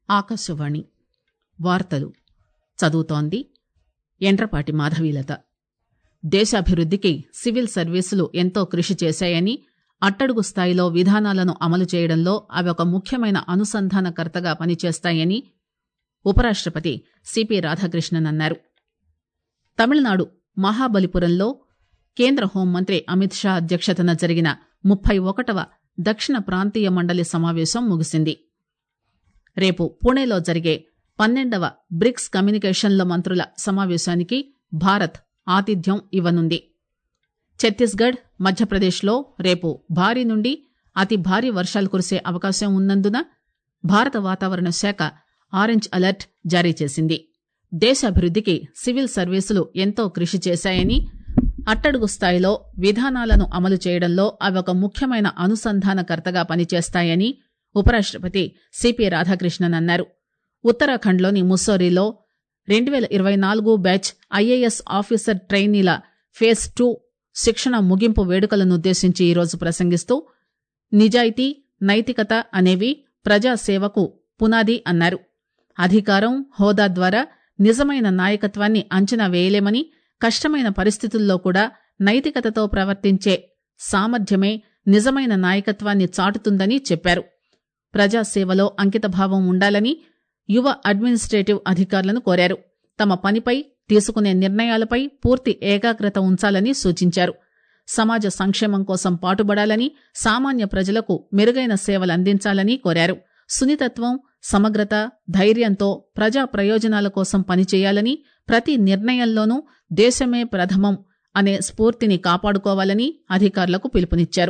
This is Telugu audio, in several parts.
ఆకాశవాణి వార్తలు చదువుతోంది ఎండ్రపాటి మాధవీలత దేశాభివృద్దికి సివిల్ సర్వీసులు ఎంతో కృషి చేశాయని అట్టడుగు స్థాయిలో విధానాలను అమలు చేయడంలో అవి ఒక ముఖ్యమైన అనుసంధానకర్తగా పనిచేస్తాయని ఉపరాష్టపతి సిపి రాధాకృష్ణన్ అన్నారు తమిళనాడు మహాబలిపురంలో కేంద్ర హోంమంత్రి అమిత్ షా అధ్యక్షతన జరిగిన ముప్పై ఒకటవ దక్షిణ ప్రాంతీయ మండలి సమావేశం ముగిసింది రేపు పూణేలో జరిగే పన్నెండవ బ్రిక్స్ కమ్యూనికేషన్ల మంత్రుల సమావేశానికి భారత్ ఆతిథ్యం ఇవ్వనుంది ఛత్తీస్గఢ్ మధ్యప్రదేశ్లో రేపు భారీ నుండి అతి భారీ వర్షాలు కురిసే అవకాశం ఉన్నందున భారత వాతావరణ శాఖ ఆరెంజ్ అలర్ట్ జారీ చేసింది దేశాభివృద్దికి సివిల్ సర్వీసులు ఎంతో కృషి చేశాయని అట్టడుగు స్థాయిలో విధానాలను అమలు చేయడంలో అవి ఒక ముఖ్యమైన అనుసంధానకర్తగా పనిచేస్తాయని ఉపరాష్టపతి సిపి రాధాకృష్ణన్ అన్నారు ఉత్తరాఖండ్లోని ముస్సోరీలో రెండు పేల ఇరవై నాలుగు బ్యాచ్ ఐఏఎస్ ఆఫీసర్ ట్రైనీల ఫేజ్ టూ శిక్షణ ముగింపు వేడుకలనుద్దేశించి ఈరోజు ప్రసంగిస్తూ నిజాయితీ నైతికత అనేవి ప్రజాసేవకు పునాది అన్నారు అధికారం హోదా ద్వారా నిజమైన నాయకత్వాన్ని అంచనా వేయలేమని కష్టమైన పరిస్థితుల్లో కూడా నైతికతతో ప్రవర్తించే సామర్థ్యమే నిజమైన నాయకత్వాన్ని చాటుతుందని చెప్పారు ప్రజాసేవలో అంకితభావం ఉండాలని యువ అడ్మినిస్ట్రేటివ్ అధికారులను కోరారు తమ పనిపై తీసుకునే నిర్ణయాలపై పూర్తి ఏకాగ్రత ఉంచాలని సూచించారు సమాజ సంక్షేమం కోసం పాటుపడాలని సామాన్య ప్రజలకు మెరుగైన సేవలు అందించాలని కోరారు సున్నితత్వం సమగ్రత ధైర్యంతో ప్రజా ప్రయోజనాల కోసం పనిచేయాలని ప్రతి నిర్ణయంలోనూ దేశమే ప్రథమం అనే స్ఫూర్తిని కాపాడుకోవాలని అధికారులకు పిలుపునిచ్చారు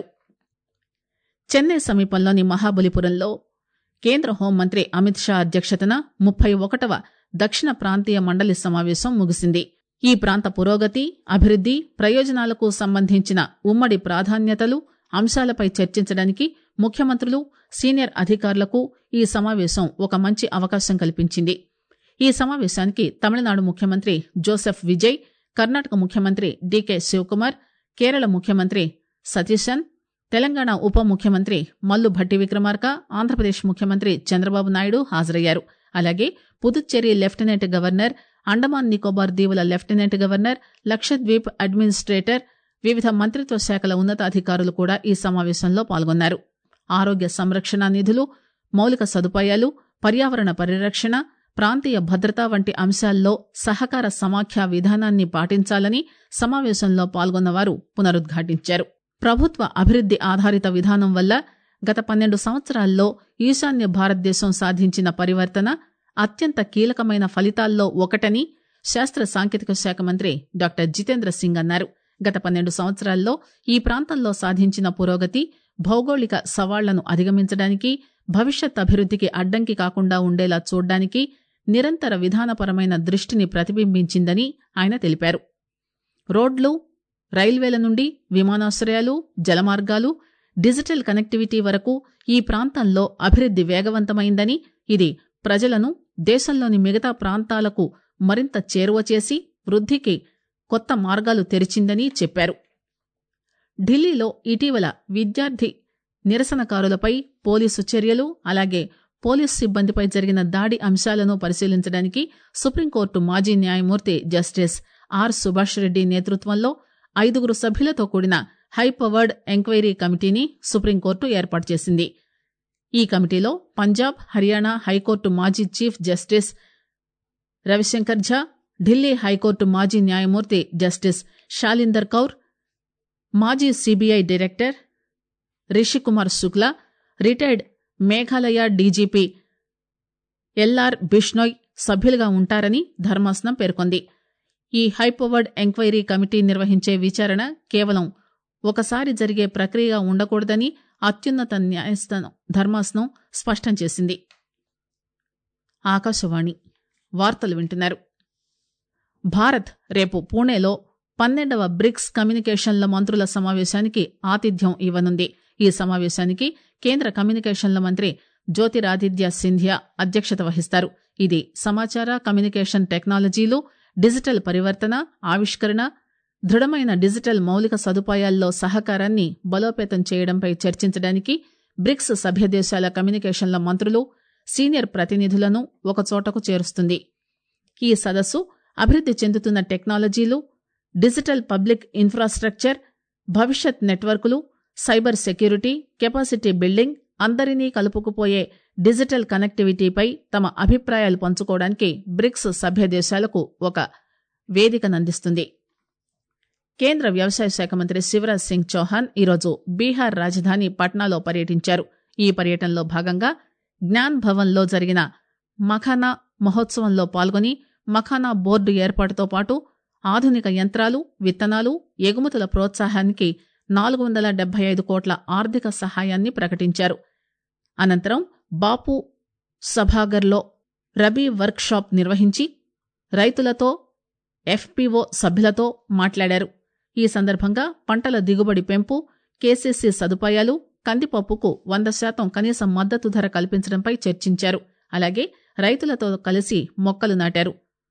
చెన్నై సమీపంలోని మహాబలిపురంలో కేంద్ర హోంమంత్రి అమిత్ షా అధ్యక్షతన ముప్పై ఒకటవ దక్షిణ ప్రాంతీయ మండలి సమావేశం ముగిసింది ఈ ప్రాంత పురోగతి అభివృద్ది ప్రయోజనాలకు సంబంధించిన ఉమ్మడి ప్రాధాన్యతలు అంశాలపై చర్చించడానికి ముఖ్యమంత్రులు సీనియర్ అధికారులకు ఈ సమావేశం ఒక మంచి అవకాశం కల్పించింది ఈ సమావేశానికి తమిళనాడు ముఖ్యమంత్రి జోసెఫ్ విజయ్ కర్ణాటక ముఖ్యమంత్రి డీకే శివకుమార్ కేరళ ముఖ్యమంత్రి సతీశన్ తెలంగాణ ఉప ముఖ్యమంత్రి మల్లు భట్టి విక్రమార్క ఆంధ్రప్రదేశ్ ముఖ్యమంత్రి చంద్రబాబు నాయుడు హాజరయ్యారు అలాగే పుదుచ్చేరి లెఫ్టినెంట్ గవర్నర్ అండమాన్ నికోబార్ దీవుల లెఫ్టినెంట్ గవర్నర్ లక్షద్వీప్ అడ్మినిస్ట్రేటర్ వివిధ మంత్రిత్వ శాఖల ఉన్నతాధికారులు కూడా ఈ సమావేశంలో పాల్గొన్నారు ఆరోగ్య సంరక్షణ నిధులు మౌలిక సదుపాయాలు పర్యావరణ పరిరక్షణ ప్రాంతీయ భద్రత వంటి అంశాల్లో సహకార సమాఖ్య విధానాన్ని పాటించాలని సమావేశంలో పాల్గొన్నవారు పునరుద్ఘాటించారు ప్రభుత్వ అభివృద్ది ఆధారిత విధానం వల్ల గత పన్నెండు సంవత్సరాల్లో ఈశాన్య భారతదేశం సాధించిన పరివర్తన అత్యంత కీలకమైన ఫలితాల్లో ఒకటని శాస్త్ర సాంకేతిక శాఖ మంత్రి డాక్టర్ జితేంద్ర సింగ్ అన్నారు గత పన్నెండు సంవత్సరాల్లో ఈ ప్రాంతంలో సాధించిన పురోగతి భౌగోళిక సవాళ్లను అధిగమించడానికి భవిష్యత్ అభివృద్దికి అడ్డంకి కాకుండా ఉండేలా చూడ్డానికి నిరంతర విధానపరమైన దృష్టిని ప్రతిబింబించిందని ఆయన తెలిపారు రోడ్లు రైల్వేల నుండి విమానాశ్రయాలు జలమార్గాలు డిజిటల్ కనెక్టివిటీ వరకు ఈ ప్రాంతంలో అభివృద్ది వేగవంతమైందని ఇది ప్రజలను దేశంలోని మిగతా ప్రాంతాలకు మరింత చేరువ చేసి వృద్దికి కొత్త మార్గాలు తెరిచిందని చెప్పారు ఢిల్లీలో ఇటీవల విద్యార్థి నిరసనకారులపై పోలీసు చర్యలు అలాగే పోలీసు సిబ్బందిపై జరిగిన దాడి అంశాలను పరిశీలించడానికి సుప్రీంకోర్టు మాజీ న్యాయమూర్తి జస్టిస్ ఆర్ సుభాష్ రెడ్డి నేతృత్వంలో ఐదుగురు సభ్యులతో కూడిన హైపవర్డ్ ఎంక్వైరీ కమిటీని సుప్రీంకోర్టు ఏర్పాటు చేసింది ఈ కమిటీలో పంజాబ్ హర్యానా హైకోర్టు మాజీ chief justice Ravishankar Jha Delhi high court మాజీ న్యాయమూర్తి జస్టిస్ షాలిందర్ కౌర్ మాజీ CBI director Rishikumar Shukla retired Meghalaya DGP LR Bishnoi సభ్యులుగా ఉంటారని ధర్మాసనం పేర్కొంది ఈ హైపవర్డ్ ఎంక్వైరీ కమిటీ నిర్వహించే విచారణ కేవలం ఒకసారి జరిగే ప్రక్రియగా ఉండకూడదని అత్యున్నత న్యాయస్థానం ధర్మాసనం స్పష్టం చేసింది ఆకాశవాణి వార్తలు వింటున్నారు భారత్ రేపు పూణేలో పన్నెండవ బ్రిక్స్ కమ్యూనికేషన్ల మంత్రుల సమావేశానికి ఆతిథ్యం ఇవ్వనుంది ఈ సమావేశానికి కేంద్ర కమ్యూనికేషన్ల మంత్రి జ్యోతిరాదిత్య సింధియా అధ్యక్షత వహిస్తారు ఇది సమాచార కమ్యూనికేషన్ టెక్నాలజీలు డిజిటల్ పరివర్తన ఆవిష్కరణ దృఢమైన డిజిటల్ మౌలిక సదుపాయాల్లో సహకారాన్ని బలోపేతం చేయడంపై చర్చించడానికి బ్రిక్స్ సభ్య దేశాల కమ్యూనికేషన్ల మంత్రులు సీనియర్ ప్రతినిధులను ఒకచోటకు చేరుస్తుంది ఈ సదస్సు అభివృద్ది చెందుతున్న టెక్నాలజీలు డిజిటల్ పబ్లిక్ ఇన్ఫ్రాస్ట్రక్చర్ భవిష్యత్ నెట్వర్కులు సైబర్ సెక్యూరిటీ కెపాసిటీ బిల్డింగ్ అందరినీ కలుపుకుపోయే డిజిటల్ కనెక్టివిటీపై తమ అభిప్రాయాలు పంచుకోవడానికి బ్రిక్స్ సభ్య దేశాలకు ఒక వేదికనందిస్తుంది కేంద్ర వ్యవసాయ శాఖ మంత్రి శివరాజ్ సింగ్ చౌహాన్ ఈరోజు బీహార్ రాజధాని పట్నాలో పర్యటించారు ఈ పర్యటనలో భాగంగా జ్ఞాన్ భవన్లో జరిగిన మఖానా మహోత్సవంలో పాల్గొని మఖానా బోర్డు ఏర్పాటుతో పాటు ఆధునిక యంత్రాలు విత్తనాలు ఎగుమతుల ప్రోత్సాహానికి నాలుగు వందల డెబ్బై ఐదు కోట్ల ఆర్థిక సహాయాన్ని ప్రకటించారు అనంతరం బాపు సభాగర్లో రబీ వర్క్ షాప్ నిర్వహించి రైతులతో ఎఫ్పీఓ సభ్యులతో మాట్లాడారు ఈ సందర్భంగా పంటల దిగుబడి పెంపు కేసీసీ సదుపాయాలు కందిపప్పుకు వంద శాతం కనీస మద్దతు ధర కల్పించడంపై చర్చించారు అలాగే రైతులతో కలిసి మొక్కలు నాటారు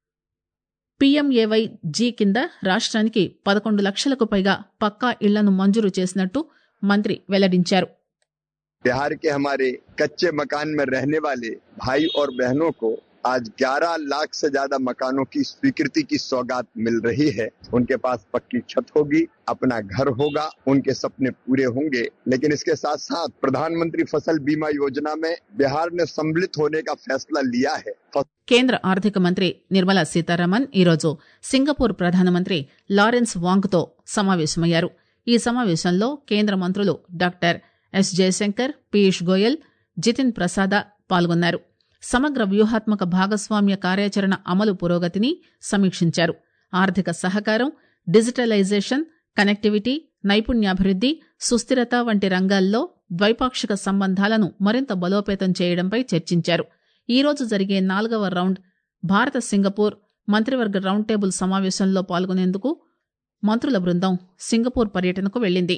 పీఎంఏవై జీ కింద రాష్ట్రానికి పదకొండు లక్షలకు పైగా పక్కా ఇళ్లను మంజూరు చేసినట్టు మంత్రి వెల్లడించారు बिहार के हमारे कच्चे मकान में रहने वाले भाई और बहनों को आज 11 लाख से ज्यादा मकानों की स्वीकृति की सौगात मिल रही है उनके पास पक्की छत होगी अपना घर होगा उनके सपने पूरे होंगे लेकिन इसके साथ साथ प्रधानमंत्री फसल बीमा योजना में बिहार ने सम्मिलित होने का फैसला लिया है కేంద్ర ఆర్థిక మంత్రి నిర్మలా సీతారామన్ ఈరోజు సింగపూర్ ప్రధానమంత్రి లారెన్స్ వాంగ్తో సమావేశమయ్యారు ఈ సమావేశంలో కేంద్ర మంత్రులు డాక్టర్ ఎస్ జయశంకర్ పీయూష్ గోయల్ జితిన్ ప్రసాద పాల్గొన్నారు సమగ్ర వ్యూహాత్మక భాగస్వామ్య కార్యాచరణ అమలు పురోగతిని సమీక్షించారు ఆర్థిక సహకారం డిజిటలైజేషన్ కనెక్టివిటీ నైపుణ్యాభివృద్ది సుస్థిరత వంటి రంగాల్లో ద్వైపాక్షిక సంబంధాలను మరింత బలోపేతం చేయడంపై చర్చించారు ఈ రోజు జరిగే నాలుగవ రౌండ్ భారత సింగపూర్ మంత్రివర్గ రౌండ్ టేబుల్ సమావేశంలో పాల్గొనేందుకు మంత్రుల బృందం సింగపూర్ పర్యటనకు వెళ్లింది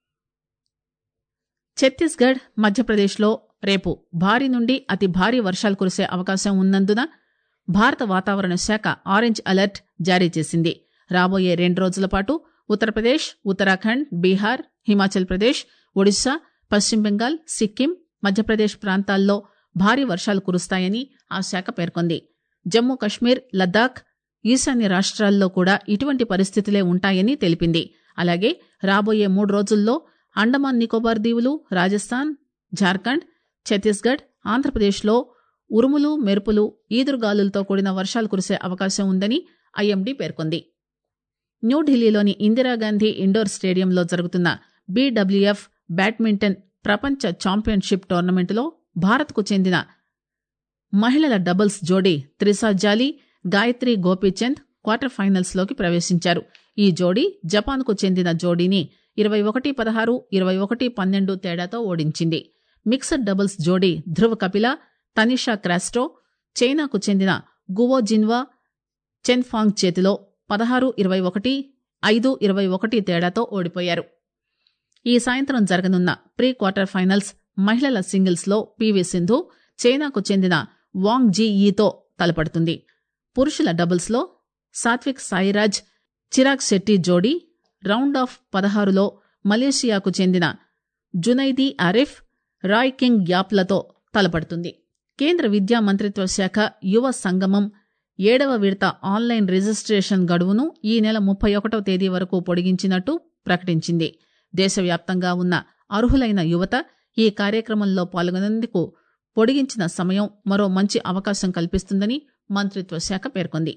ఛత్తీస్గఢ్ మధ్యప్రదేశ్లో రేపు భారీ నుండి అతి భారీ వర్షాలు కురిసే అవకాశం ఉన్నందున భారత వాతావరణ శాఖ ఆరెంజ్ అలర్ట్ జారీ చేసింది రాబోయే రెండు రోజుల పాటు ఉత్తరప్రదేశ్ ఉత్తరాఖండ్ బీహార్ హిమాచల్ ప్రదేశ్ ఒడిశా పశ్చిమ బెంగాల్ సిక్కిం మధ్యప్రదేశ్ ప్రాంతాల్లో భారీ వర్షాలు కురుస్తాయని ఆ శాఖ పేర్కొంది జమ్మూ కశ్మీర్ లద్దాఖ్ ఈశాన్య రాష్ట్రాల్లో కూడా ఇటువంటి పరిస్థితులే ఉంటాయని తెలిపింది అలాగే రాబోయే మూడు రోజుల్లో అండమాన్ నికోబార్ దీవులు రాజస్థాన్ జార్ఖండ్ ఛత్తీస్గఢ్ ఆంధ్రప్రదేశ్లో ఉరుములు మెరుపులు ఈదురుగాలులతో కూడిన వర్షాలు కురిసే అవకాశం ఉందని ఐఎండీ పేర్కొంది న్యూఢిల్లీలోని ఇందిరాగాంధీ ఇండోర్ స్టేడియంలో జరుగుతున్న బీడబ్ల్యూఎఫ్ బ్యాడ్మింటన్ ప్రపంచ ఛాంపియన్షిప్ టోర్నమెంటులో భారత్కు చెందిన మహిళల డబుల్స్ జోడీ త్రిసా జాలీ గాయత్రి గోపీచంద్ క్వార్టర్ ఫైనల్స్ లోకి ప్రవేశించారు ఈ జోడీ జపాన్కు చెందిన జోడీని ఇరవై ఒకటి పదహారు ఇరవై ఒకటి పన్నెండు తేడాతో ఓడించింది మిక్స్డ్ డబుల్స్ జోడీ ధ్రువ్ కపిల తనిషా క్రాస్టో చైనాకు చెందిన గువో జిన్వా చెన్ఫాంగ్ చేతిలో పదహారు ఇరవై ఒకటి ఐదు ఇరవై ఒకటి తేడాతో ఓడిపోయారు ఈ సాయంత్రం జరగనున్న ప్రీ క్వార్టర్ ఫైనల్స్ మహిళల సింగిల్స్ లో పీవీ సింధు చైనాకు చెందిన వాంగ్ జీఈతో తలపడుతుంది పురుషుల డబుల్స్ లో సాత్విక్ సాయిరాజ్ చిరాగ్ శెట్టి జోడీ రౌండ్ ఆఫ్ పదహారులో మలేషియాకు చెందిన జునైదీ ఆరిఫ్ రాయ్ కింగ్ గ్యాప్లతో తలపడుతుంది కేంద్ర విద్యా మంత్రిత్వ శాఖ యువ సంగమం ఏడవ విడత ఆన్లైన్ రిజిస్ట్రేషన్ గడువును ఈ నెల ముప్పై ఒకటవ తేదీ వరకు పొడిగించినట్టు ప్రకటించింది దేశవ్యాప్తంగా ఉన్న అర్హులైన యువత ఈ కార్యక్రమంలో పాల్గొనేందుకు పొడిగించిన సమయం మరో మంచి అవకాశం కల్పిస్తుందని మంత్రిత్వ శాఖ పేర్కొంది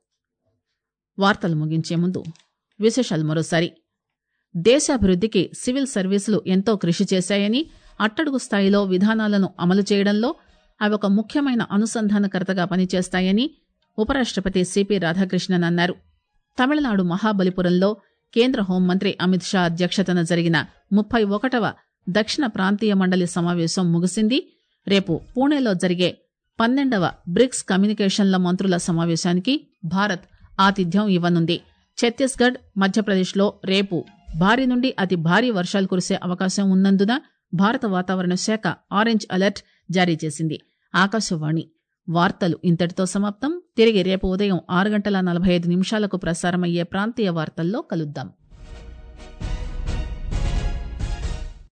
వార్తలు ముగించే ముందు విశేషాలు మరోసారి దేశాభివృద్ధికి సివిల్ సర్వీసులు ఎంతో కృషి చేశాయని అట్టడుగు స్థాయిలో విధానాలను అమలు చేయడంలో అవి ఒక ముఖ్యమైన అనుసంధానకర్తగా పనిచేస్తాయని ఉపరాష్టపతి సిపి రాధాకృష్ణన్ అన్నారు తమిళనాడు మహాబలిపురంలో కేంద్ర హోంమంత్రి అమిత్ షా అధ్యక్షతన జరిగిన ముప్పై ఒకటవ దక్షిణ ప్రాంతీయ మండలి సమావేశం ముగిసింది రేపు పూణేలో జరిగే పన్నెండవ బ్రిక్స్ కమ్యూనికేషన్ల మంత్రుల సమావేశానికి భారత్ ఆతిథ్యం ఇవ్వనుంది ఛత్తీస్గఢ్ మధ్యప్రదేశ్లో రేపు భారీ నుండి అతి భారీ వర్షాలు కురిసే అవకాశం ఉన్నందున భారత వాతావరణ శాఖ ఆరెంజ్ అలర్ట్ జారీ చేసింది ఆకాశవాణి వార్తలు ఇంతటితో సమాప్తం తిరిగి రేపు ఉదయం ఆరు గంటల నలభై ఐదు నిమిషాలకు ప్రసారమయ్యే ప్రాంతీయ వార్తల్లో కలుద్దాం